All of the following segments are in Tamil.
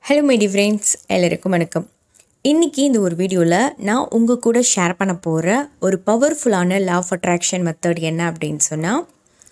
ஹலோ மை ஃப்ரெண்ட்ஸ் எல்லாருக்கும் வணக்கம் இன்றைக்கி இந்த ஒரு வீடியோவில் நான் உங்கள் கூட ஷேர் பண்ண போகிற ஒரு பவர்ஃபுல்லான லா ஆஃப் அட்ராக்ஷன் மெத்தட் என்ன அப்படின்னு சொன்னால்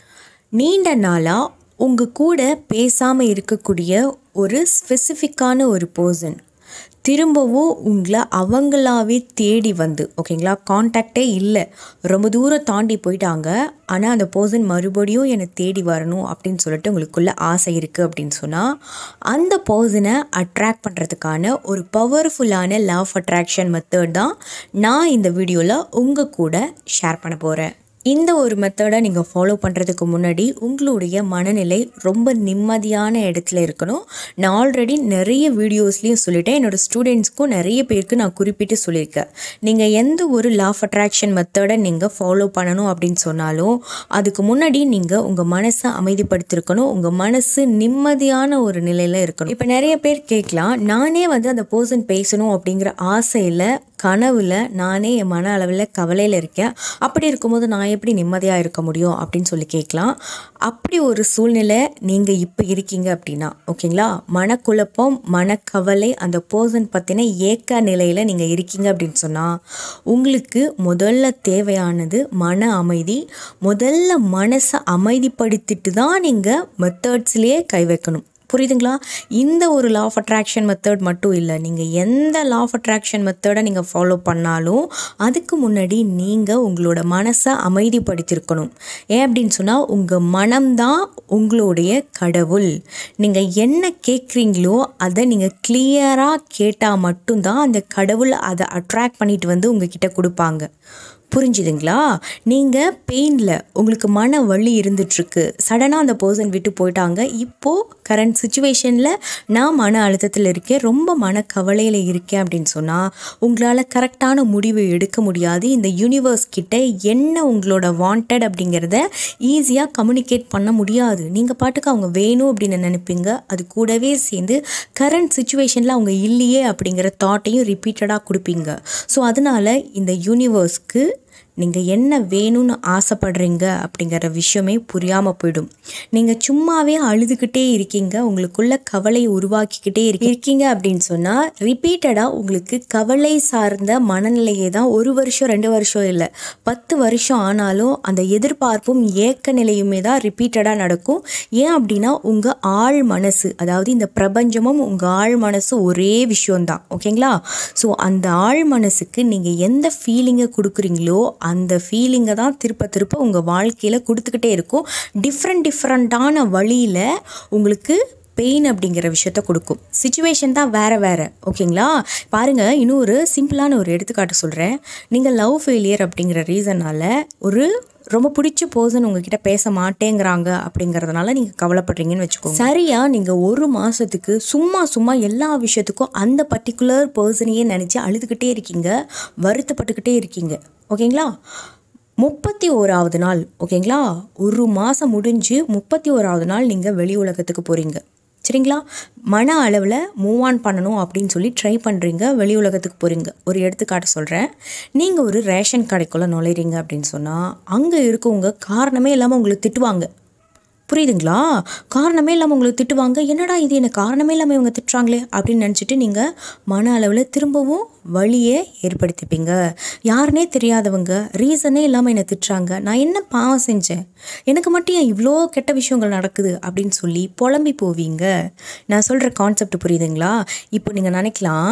நீண்ட நாளாக உங்கள் கூட பேசாமல் இருக்கக்கூடிய ஒரு ஸ்பெசிஃபிக்கான ஒரு பர்சன் திரும்பவும் உங்களை அவங்களாவே தேடி வந்து ஓகேங்களா காண்டாக்டே இல்லை ரொம்ப தூரம் தாண்டி போயிட்டாங்க ஆனால் அந்த பர்சன் மறுபடியும் என்னை தேடி வரணும் அப்படின்னு சொல்லிட்டு உங்களுக்குள்ள ஆசை இருக்குது அப்படின்னு சொன்னால் அந்த பர்சனை அட்ராக்ட் பண்ணுறதுக்கான ஒரு பவர்ஃபுல்லான லவ் ஆஃப் அட்ராக்ஷன் மெத்தட் தான் நான் இந்த வீடியோவில் உங்கள் கூட ஷேர் பண்ண போகிறேன் இந்த ஒரு மெத்தடை நீங்கள் ஃபாலோ பண்ணுறதுக்கு முன்னாடி உங்களுடைய மனநிலை ரொம்ப நிம்மதியான இடத்துல இருக்கணும் நான் ஆல்ரெடி நிறைய வீடியோஸ்லேயும் சொல்லிட்டேன் என்னோடய ஸ்டூடெண்ட்ஸ்க்கும் நிறைய பேருக்கு நான் குறிப்பிட்டு சொல்லியிருக்கேன் நீங்கள் எந்த ஒரு லா ஆஃப் அட்ராக்ஷன் மெத்தடை நீங்கள் ஃபாலோ பண்ணணும் அப்படின்னு சொன்னாலும் அதுக்கு முன்னாடி நீங்கள் உங்கள் மனசை அமைதிப்படுத்திருக்கணும் உங்கள் மனசு நிம்மதியான ஒரு நிலையில் இருக்கணும் இப்போ நிறைய பேர் கேட்கலாம் நானே வந்து அந்த பர்சன் பேசணும் அப்படிங்கிற ஆசையில் கனவுல நானே என் மன அளவில் கவலையில் இருக்கேன் அப்படி இருக்கும்போது நான் எப்படி நிம்மதியாக இருக்க முடியும் அப்படின்னு சொல்லி கேட்கலாம் அப்படி ஒரு சூழ்நிலை நீங்கள் இப்போ இருக்கீங்க அப்படின்னா ஓகேங்களா மனக்குழப்பம் மனக்கவலை அந்த பர்சன் பற்றின ஏக்க நிலையில் நீங்கள் இருக்கீங்க அப்படின்னு சொன்னால் உங்களுக்கு முதல்ல தேவையானது மன அமைதி முதல்ல மனசை அமைதிப்படுத்திட்டு தான் நீங்கள் மெத்தட்ஸ்லேயே கை வைக்கணும் புரியுதுங்களா இந்த ஒரு லா ஆஃப் அட்ராக்ஷன் மெத்தட் மட்டும் இல்லை நீங்கள் எந்த லா ஆஃப் அட்ராக்ஷன் மெத்தடை நீங்கள் ஃபாலோ பண்ணாலும் அதுக்கு முன்னாடி நீங்கள் உங்களோட மனசை அமைதிப்படுத்தியிருக்கணும் ஏன் அப்படின்னு சொன்னால் உங்கள் மனம்தான் உங்களுடைய கடவுள் நீங்கள் என்ன கேட்குறீங்களோ அதை நீங்கள் கிளியராக கேட்டால் மட்டும்தான் அந்த கடவுள் அதை அட்ராக்ட் பண்ணிட்டு வந்து உங்ககிட்ட கொடுப்பாங்க புரிஞ்சுதுங்களா நீங்கள் பெயினில் உங்களுக்கு மன வலி இருந்துகிட்ருக்கு சடனாக அந்த பர்சன் விட்டு போயிட்டாங்க இப்போது கரண்ட் சுச்சுவேஷனில் நான் மன அழுத்தத்தில் இருக்கேன் ரொம்ப மன கவலையில் இருக்கேன் அப்படின்னு சொன்னால் உங்களால் கரெக்டான முடிவு எடுக்க முடியாது இந்த யூனிவர்ஸ் கிட்ட என்ன உங்களோட வாண்டட் அப்படிங்கிறத ஈஸியாக கம்யூனிகேட் பண்ண முடியாது நீங்கள் பாட்டுக்கு அவங்க வேணும் அப்படின்னு நினைப்பீங்க அது கூடவே சேர்ந்து கரண்ட் சுச்சுவேஷனில் அவங்க இல்லையே அப்படிங்கிற தாட்டையும் ரிப்பீட்டடாக கொடுப்பீங்க ஸோ அதனால் இந்த யூனிவர்ஸ்க்கு நீங்கள் என்ன வேணும்னு ஆசைப்படுறீங்க அப்படிங்கிற விஷயமே புரியாமல் போயிடும் நீங்கள் சும்மாவே அழுதுகிட்டே இருக்கீங்க உங்களுக்குள்ள கவலை உருவாக்கிக்கிட்டே இருக்கீங்க அப்படின்னு சொன்னால் ரிப்பீட்டடாக உங்களுக்கு கவலை சார்ந்த மனநிலையை தான் ஒரு வருஷம் ரெண்டு வருஷம் இல்லை பத்து வருஷம் ஆனாலும் அந்த எதிர்பார்ப்பும் ஏக்க நிலையுமே தான் ரிப்பீட்டடாக நடக்கும் ஏன் அப்படின்னா உங்கள் ஆழ் மனசு அதாவது இந்த பிரபஞ்சமும் உங்கள் ஆழ் மனசு ஒரே விஷயம்தான் ஓகேங்களா ஸோ அந்த ஆழ் மனசுக்கு நீங்கள் எந்த ஃபீலிங்கை கொடுக்குறீங்களோ அந்த ஃபீலிங்கை தான் திருப்ப திருப்ப உங்கள் வாழ்க்கையில் கொடுத்துக்கிட்டே இருக்கும் டிஃப்ரெண்ட் டிஃப்ரெண்ட்டான வழியில் உங்களுக்கு பெயின் அப்படிங்கிற விஷயத்த கொடுக்கும் சுச்சுவேஷன் தான் வேறு வேறு ஓகேங்களா பாருங்கள் இன்னும் ஒரு சிம்பிளான ஒரு எடுத்துக்காட்டு சொல்கிறேன் நீங்கள் லவ் ஃபெயிலியர் அப்படிங்கிற ரீசனால் ஒரு ரொம்ப பிடிச்ச பர்சன் உங்ககிட்ட பேச மாட்டேங்கிறாங்க அப்படிங்கிறதுனால நீங்கள் கவலைப்படுறீங்கன்னு வச்சுக்கோங்க சரியாக நீங்கள் ஒரு மாதத்துக்கு சும்மா சும்மா எல்லா விஷயத்துக்கும் அந்த பர்டிகுலர் பர்சனையே நினச்சி அழுதுகிட்டே இருக்கீங்க வருத்தப்பட்டுக்கிட்டே இருக்கீங்க ஓகேங்களா முப்பத்தி ஓராவது நாள் ஓகேங்களா ஒரு மாதம் முடிஞ்சு முப்பத்தி ஓராவது நாள் நீங்கள் வெளி உலகத்துக்கு போகிறீங்க சரிங்களா மன அளவில் மூவ் ஆன் பண்ணணும் அப்படின்னு சொல்லி ட்ரை பண்ணுறீங்க வெளி உலகத்துக்கு போகிறீங்க ஒரு எடுத்துக்காட்டு சொல்கிறேன் நீங்கள் ஒரு ரேஷன் கடைக்குள்ளே நுழைறீங்க அப்படின்னு சொன்னால் அங்கே இருக்கவங்க காரணமே இல்லாமல் உங்களை திட்டுவாங்க புரியுதுங்களா காரணமே இல்லாமல் உங்களை திட்டுவாங்க என்னடா இது என்ன காரணமே இல்லாமல் இவங்க திட்டுறாங்களே அப்படின்னு நினச்சிட்டு நீங்கள் மன அளவில் திரும்பவும் வழியை ஏற்படுத்திப்பீங்க யாருனே தெரியாதவங்க ரீசனே இல்லாமல் என்னை திட்டுறாங்க நான் என்ன பாவம் செஞ்சேன் எனக்கு மட்டும் ஏன் இவ்வளோ கெட்ட விஷயங்கள் நடக்குது அப்படின்னு சொல்லி புலம்பி போவீங்க நான் சொல்கிற கான்செப்ட் புரியுதுங்களா இப்போ நீங்கள் நினைக்கலாம்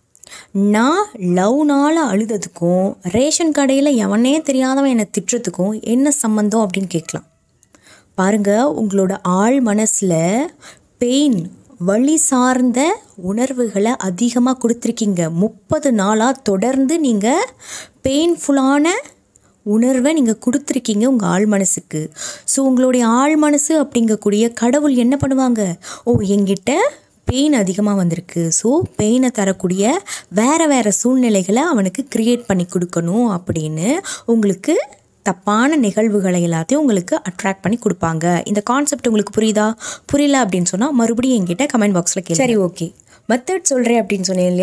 நான் லவ்னால் அழுததுக்கும் ரேஷன் கடையில் எவனே தெரியாதவன் என்னை திட்டுறதுக்கும் என்ன சம்மந்தம் அப்படின்னு கேட்கலாம் பாருங்க உங்களோட ஆழ் மனசில் பெயின் வழி சார்ந்த உணர்வுகளை அதிகமாக கொடுத்துருக்கீங்க முப்பது நாளாக தொடர்ந்து நீங்கள் பெயின்ஃபுல்லான உணர்வை நீங்கள் கொடுத்துருக்கீங்க உங்கள் ஆழ் மனசுக்கு ஸோ உங்களுடைய ஆழ் மனசு அப்படிங்கக்கூடிய கடவுள் என்ன பண்ணுவாங்க ஓ எங்கிட்ட பெயின் அதிகமாக வந்திருக்கு ஸோ பெயினை தரக்கூடிய வேறு வேறு சூழ்நிலைகளை அவனுக்கு க்ரியேட் பண்ணி கொடுக்கணும் அப்படின்னு உங்களுக்கு தப்பான நிகழ்வுகளை எல்லாத்தையும் உங்களுக்கு அட்ராக்ட் பண்ணி கொடுப்பாங்க இந்த கான்செப்ட் உங்களுக்கு புரியுதா புரியல அப்படின்னு சொன்னால் மறுபடியும் என்கிட்ட கமெண்ட் பாக்ஸில் கேள்வி சரி ஓகே மெத்தட் சொல்கிறேன் அப்படின்னு சொன்னேன் இல்லையா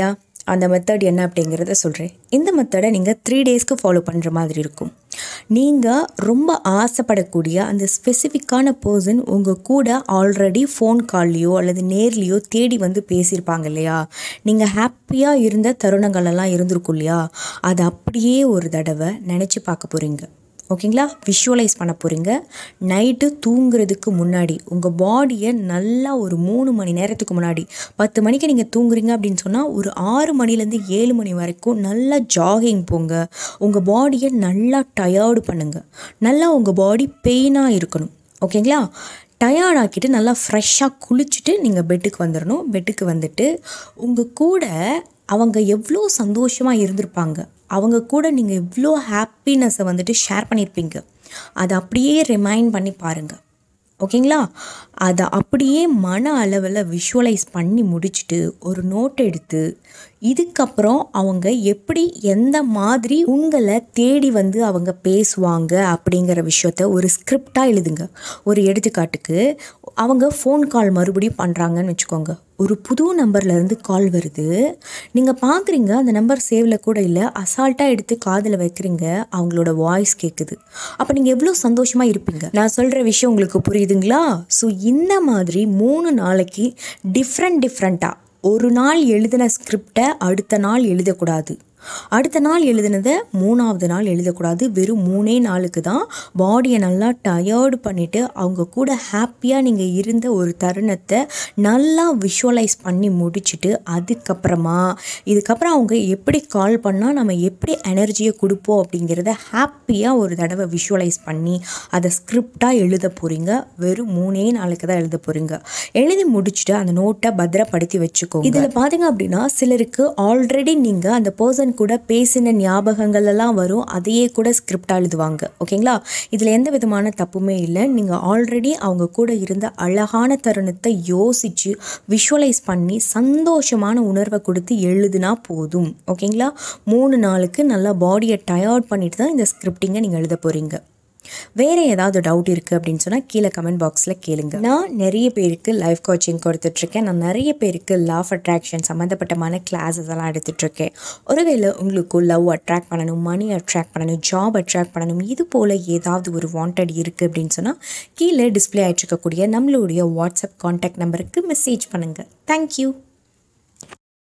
அந்த மெத்தட் என்ன அப்படிங்கிறத சொல்கிறேன் இந்த மெத்தடை நீங்கள் த்ரீ டேஸ்க்கு ஃபாலோ பண்ணுற மாதிரி இருக்கும் நீங்கள் ரொம்ப ஆசைப்படக்கூடிய அந்த ஸ்பெசிஃபிக்கான பர்சன் உங்கள் கூட ஆல்ரெடி ஃபோன் கால்லையோ அல்லது நேர்லேயோ தேடி வந்து பேசியிருப்பாங்க இல்லையா நீங்கள் ஹாப்பியாக இருந்த தருணங்கள் எல்லாம் இருந்திருக்கும் இல்லையா அதை அப்படியே ஒரு தடவை நினச்சி பார்க்க போகிறீங்க ஓகேங்களா விஷுவலைஸ் பண்ண போகிறீங்க நைட்டு தூங்குறதுக்கு முன்னாடி உங்கள் பாடியை நல்லா ஒரு மூணு மணி நேரத்துக்கு முன்னாடி பத்து மணிக்கு நீங்கள் தூங்குறீங்க அப்படின்னு சொன்னால் ஒரு ஆறு மணிலேருந்து ஏழு மணி வரைக்கும் நல்லா ஜாகிங் போங்க உங்கள் பாடியை நல்லா டயர்டு பண்ணுங்க நல்லா உங்கள் பாடி பெயினாக இருக்கணும் ஓகேங்களா டயர்ட் ஆக்கிட்டு நல்லா ஃப்ரெஷ்ஷாக குளிச்சுட்டு நீங்கள் பெட்டுக்கு வந்துடணும் பெட்டுக்கு வந்துட்டு உங்கள் கூட அவங்க எவ்வளோ சந்தோஷமாக இருந்திருப்பாங்க அவங்க கூட நீங்கள் எவ்வளோ ஹாப்பினஸை வந்துட்டு ஷேர் பண்ணியிருப்பீங்க அதை அப்படியே ரிமைண்ட் பண்ணி பாருங்கள் ஓகேங்களா அதை அப்படியே மன அளவில் விஷுவலைஸ் பண்ணி முடிச்சுட்டு ஒரு நோட் எடுத்து இதுக்கப்புறம் அவங்க எப்படி எந்த மாதிரி உங்களை தேடி வந்து அவங்க பேசுவாங்க அப்படிங்கிற விஷயத்த ஒரு ஸ்கிரிப்டாக எழுதுங்க ஒரு எடுத்துக்காட்டுக்கு அவங்க ஃபோன் கால் மறுபடியும் பண்ணுறாங்கன்னு வச்சுக்கோங்க ஒரு புது நம்பர்லேருந்து கால் வருது நீங்கள் பார்க்குறீங்க அந்த நம்பர் சேவில் கூட இல்லை அசால்ட்டாக எடுத்து காதில் வைக்கிறீங்க அவங்களோட வாய்ஸ் கேட்குது அப்போ நீங்கள் எவ்வளோ சந்தோஷமாக இருப்பீங்க நான் சொல்கிற விஷயம் உங்களுக்கு புரியுதுங்களா ஸோ இந்த மாதிரி மூணு நாளைக்கு டிஃப்ரெண்ட் டிஃப்ரெண்ட்டாக ஒரு நாள் எழுதின ஸ்கிரிப்டை அடுத்த நாள் எழுதக்கூடாது அடுத்த நாள் எழுதினதை மூணாவது நாள் எழுதக்கூடாது வெறும் மூணே நாளுக்கு தான் பாடியை நல்லா டயர்டு பண்ணிவிட்டு அவங்க கூட ஹாப்பியாக நீங்கள் இருந்த ஒரு தருணத்தை நல்லா விஷுவலைஸ் பண்ணி முடிச்சுட்டு அதுக்கப்புறமா இதுக்கப்புறம் அவங்க எப்படி கால் பண்ணால் நம்ம எப்படி எனர்ஜியை கொடுப்போம் அப்படிங்கிறத ஹாப்பியாக ஒரு தடவை விஷுவலைஸ் பண்ணி அதை ஸ்கிரிப்டாக எழுத போகிறீங்க வெறும் மூணே நாளுக்கு தான் எழுத போகிறீங்க எழுதி முடிச்சுட்டு அந்த நோட்டை பத்திரப்படுத்தி வச்சுக்கோங்க இதில் பார்த்தீங்க அப்படின்னா சிலருக்கு ஆல்ரெடி நீங்கள் அந்த பர்சன் கூட பேசின ஞாபகங்கள் எல்லாம் வரும் அதையே கூட ஸ்கிரிப்டாக எழுதுவாங்க ஓகேங்களா இதில் எந்த விதமான தப்புமே இல்லை நீங்கள் ஆல்ரெடி அவங்க கூட இருந்த அழகான தருணத்தை யோசித்து விஷுவலைஸ் பண்ணி சந்தோஷமான உணர்வை கொடுத்து எழுதுனா போதும் ஓகேங்களா மூணு நாளுக்கு நல்லா பாடியை டயர்ட் பண்ணிட்டு தான் இந்த ஸ்கிரிப்டிங்கை நீங்கள் எழுத போகிறீங்க வேறு ஏதாவது டவுட் இருக்குது அப்படின்னு சொன்னால் கீழே கமெண்ட் பாக்ஸில் கேளுங்க நான் நிறைய பேருக்கு லைஃப் கோச்சிங் கொடுத்துட்ருக்கேன் நான் நிறைய பேருக்கு லவ் அட்ராக்ஷன் சம்மந்தப்பட்டமான கிளாஸஸ் எல்லாம் எடுத்துட்ருக்கேன் ஒருவேளை உங்களுக்கு லவ் அட்ராக்ட் பண்ணணும் மணி அட்ராக்ட் பண்ணணும் ஜாப் அட்ராக்ட் பண்ணணும் இது போல் ஏதாவது ஒரு வாண்டட் இருக்குது அப்படின்னு சொன்னால் கீழே டிஸ்பிளே ஆகிட்டு இருக்கக்கூடிய நம்மளுடைய வாட்ஸ்அப் காண்டாக்ட் நம்பருக்கு மெசேஜ் பண்ணுங்கள் தேங்க்யூ